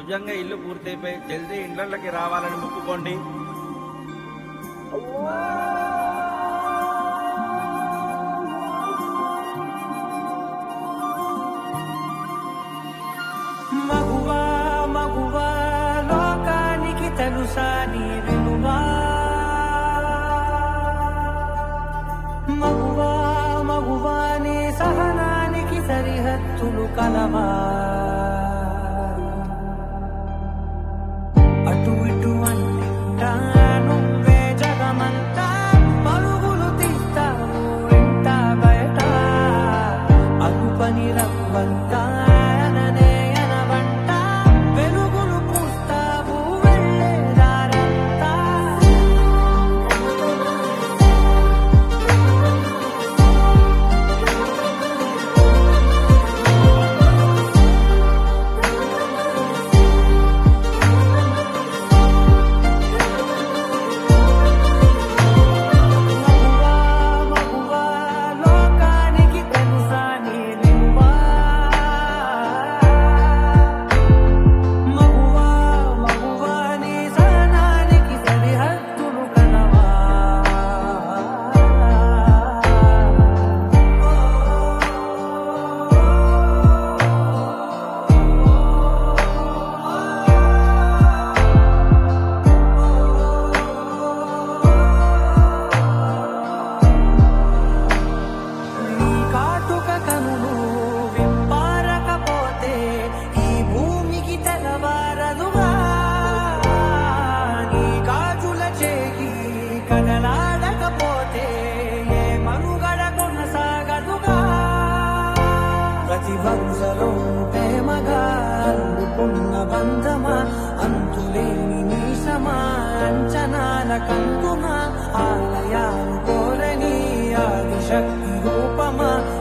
దివ్యంగా ఇల్లు పూర్తయిపోయి జల్దీ ఇండ్లకి రావాలని మొక్కుకోండి మగువా మగువా లోకానికి తెలుసా నీ విలువా మగువా మగువా నీ సహనానికి సరిహద్దులు కలవా అటు ఇటు అన్నింటా నువ్వే జగమంతా పరుగులు తీస్తావు ఇంట బయట అదుపని రవ్వంతా అననే అనవంట వెలుగులు పూస్తావు వెళ్ళే దారంతా మగువా మగువా లోకానికి తెలుసా నీ విలువా మగువా మగువా నీ సహనానికి సరిహద్దులు కలవా నీ కాటుక కనులు విప్పారకపోతే ఈ భూమికి తెలవారదుగా నీ గాజుల చేయి కదలాడకపోతే ఏ మనుగడ కొనసాగదుగా ప్రతి వరుసలో ప్రేమగా అల్లుకున్న బంధమా అంతులేని నీసమా అంచనాల కందుమా ఆలయాలు కోరని ఆదిశక్తి రూపమా